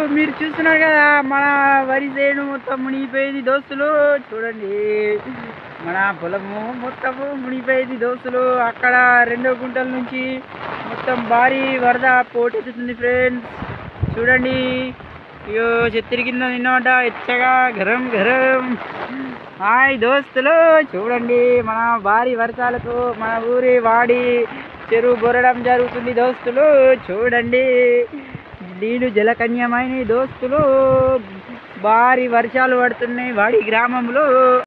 మీరు చూస్తున్నారు కదా మన వరి చేను మొత్తం మునిగిపోయింది దోస్తులు చూడండి మన పొలము మొత్తము మునిగిపోయింది దోస్తులు అక్కడ రెండో గుంటల నుంచి మొత్తం భారీ వరద పోటెత్తుతుంది ఫ్రెండ్స్ చూడండి అయ్యో చెత్తిరి కింద నిన్నమాట ఎచ్చగా గరం గరం హాయ్ దోస్తులు చూడండి మన భారీ వర్షాలకు మన ఊరి వాడి చెరువు బొరడం జరుగుతుంది దోస్తులు చూడండి నీళ్ళు జలకన్యమైన దోస్తులు భారీ వర్షాలు పడుతున్నాయి వాడి గ్రామంలో